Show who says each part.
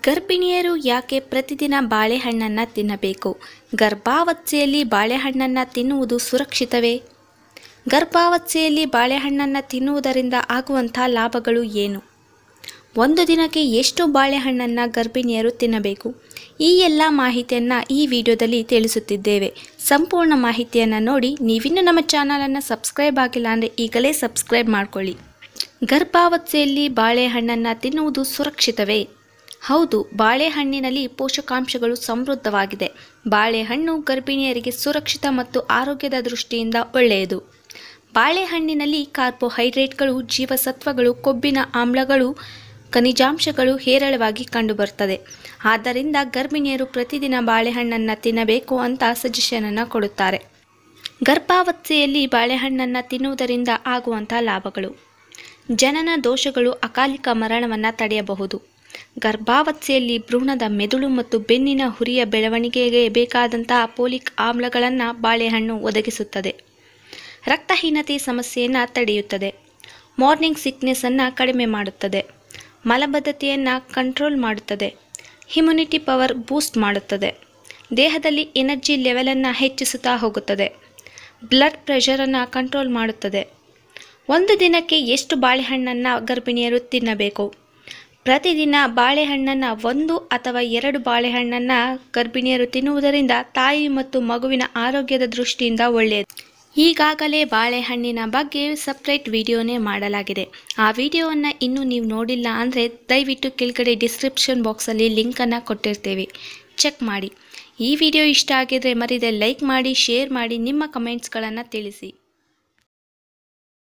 Speaker 1: ಗರ್ಭಿಣಿಯರು ಯಾಕೆ ಪ್ರತಿದಿನ ಬಾಳೆಹಣ್ಣನ್ನು ತಿನ್ನಬೇಕು ಗರ್ಭಾವಸ್ಥೆಯಲ್ಲಿ ಬಾಳೆಹಣ್ಣನ್ನು ತಿನ್ನುವುದು ಸುರಕ್ಷಿತವೇ ಗರ್ಭಾವಸ್ಥೆಯಲ್ಲಿ ಬಾಳೆಹಣ್ಣನ್ನು ತಿನ್ನುವುದರಿಂದ ಆಗುವಂಥ ಲಾಭಗಳು ಏನು ಒಂದು ದಿನಕ್ಕೆ ಎಷ್ಟು ಬಾಳೆಹಣ್ಣನ್ನು ಗರ್ಭಿಣಿಯರು ತಿನ್ನಬೇಕು ಈ ಎಲ್ಲ ಮಾಹಿತಿಯನ್ನು ಈ ವಿಡಿಯೋದಲ್ಲಿ ತಿಳಿಸುತ್ತಿದ್ದೇವೆ ಸಂಪೂರ್ಣ ಮಾಹಿತಿಯನ್ನು ನೋಡಿ ನೀವಿನ್ನೂ ನಮ್ಮ ಚಾನಲನ್ನು ಸಬ್ಸ್ಕ್ರೈಬ್ ಆಗಿಲ್ಲ ಅಂದರೆ ಈಗಲೇ ಸಬ್ಸ್ಕ್ರೈಬ್ ಮಾಡಿಕೊಳ್ಳಿ ಗರ್ಭಾವಸ್ಥೆಯಲ್ಲಿ ಬಾಳೆಹಣ್ಣನ್ನು ತಿನ್ನುವುದು ಸುರಕ್ಷಿತವೇ ಹೌದು ಬಾಳೆಹಣ್ಣಿನಲ್ಲಿ ಪೋಷಕಾಂಶಗಳು ಸಮೃದ್ಧವಾಗಿದೆ ಬಾಳೆಹಣ್ಣು ಗರ್ಭಿಣಿಯರಿಗೆ ಸುರಕ್ಷಿತ ಮತ್ತು ಆರೋಗ್ಯದ ದೃಷ್ಟಿಯಿಂದ ಒಳ್ಳೆಯದು ಬಾಳೆಹಣ್ಣಿನಲ್ಲಿ ಕಾರ್ಬೋಹೈಡ್ರೇಟ್ಗಳು ಜೀವಸತ್ವಗಳು ಕೊಬ್ಬಿನ ಆಮ್ಲಗಳು ಖನಿಜಾಂಶಗಳು ಹೇರಳವಾಗಿ ಕಂಡುಬರುತ್ತದೆ ಆದ್ದರಿಂದ ಗರ್ಭಿಣಿಯರು ಪ್ರತಿದಿನ ಬಾಳೆಹಣ್ಣನ್ನು ತಿನ್ನಬೇಕು ಅಂತ ಸಜೆಷನನ್ನು ಕೊಡುತ್ತಾರೆ ಗರ್ಭಾವಸ್ಥೆಯಲ್ಲಿ ಬಾಳೆಹಣ್ಣನ್ನು ತಿನ್ನುವುದರಿಂದ ಆಗುವಂಥ ಲಾಭಗಳು ಜನನ ದೋಷಗಳು ಅಕಾಲಿಕ ಮರಣವನ್ನು ತಡೆಯಬಹುದು ಗರ್ಭಾವಸ್ಥೆಯಲ್ಲಿ ಭ್ರೂಣದ ಮೆದುಳು ಮತ್ತು ಬೆನ್ನಿನ ಹುರಿಯ ಬೆಳವಣಿಗೆಗೆ ಬೇಕಾದಂತಹ ಪೋಲಿಕ್ ಆಮ್ಲಗಳನ್ನು ಬಾಳೆಹಣ್ಣು ಒದಗಿಸುತ್ತದೆ ರಕ್ತಹೀನತೆ ಸಮಸ್ಯೆಯನ್ನು ತಡೆಯುತ್ತದೆ ಮಾರ್ನಿಂಗ್ ಸಿಕ್ನೆಸ್ಸನ್ನು ಕಡಿಮೆ ಮಾಡುತ್ತದೆ ಮಲಬದ್ಧತೆಯನ್ನು ಕಂಟ್ರೋಲ್ ಮಾಡುತ್ತದೆ ಇಮ್ಯುನಿಟಿ ಪವರ್ ಬೂಸ್ಟ್ ಮಾಡುತ್ತದೆ ದೇಹದಲ್ಲಿ ಎನರ್ಜಿ ಲೆವೆಲನ್ನು ಹೆಚ್ಚಿಸುತ್ತಾ ಹೋಗುತ್ತದೆ ಬ್ಲಡ್ ಪ್ರೆಷರನ್ನು ಕಂಟ್ರೋಲ್ ಮಾಡುತ್ತದೆ ಒಂದು ದಿನಕ್ಕೆ ಎಷ್ಟು ಬಾಳೆಹಣ್ಣನ್ನು ಗರ್ಭಿಣಿಯರು ತಿನ್ನಬೇಕು ಪ್ರತಿದಿನ ಬಾಳೆಹಣ್ಣನ್ನು ಒಂದು ಅಥವಾ ಎರಡು ಬಾಳೆಹಣ್ಣನ್ನು ಗರ್ಭಿಣಿಯರು ತಿನ್ನುವುದರಿಂದ ತಾಯಿ ಮತ್ತು ಮಗುವಿನ ಆರೋಗ್ಯದ ದೃಷ್ಟಿಯಿಂದ ಒಳ್ಳೆಯದು ಈಗಾಗಲೇ ಬಾಳೆಹಣ್ಣಿನ ಬಗ್ಗೆ ಸಪ್ರೇಟ್ ವಿಡಿಯೋನೇ ಮಾಡಲಾಗಿದೆ ಆ ವಿಡಿಯೋವನ್ನು ಇನ್ನೂ ನೀವು ನೋಡಿಲ್ಲ ಅಂದರೆ ದಯವಿಟ್ಟು ಕೆಳಗಡೆ ಡಿಸ್ಕ್ರಿಪ್ಷನ್ ಬಾಕ್ಸಲ್ಲಿ ಲಿಂಕನ್ನು ಕೊಟ್ಟಿರ್ತೇವೆ ಚೆಕ್ ಮಾಡಿ ಈ ವಿಡಿಯೋ ಇಷ್ಟ ಆಗಿದ್ರೆ ಮರಿದೆ ಲೈಕ್ ಮಾಡಿ ಶೇರ್ ಮಾಡಿ ನಿಮ್ಮ ಕಮೆಂಟ್ಸ್ಗಳನ್ನು ತಿಳಿಸಿ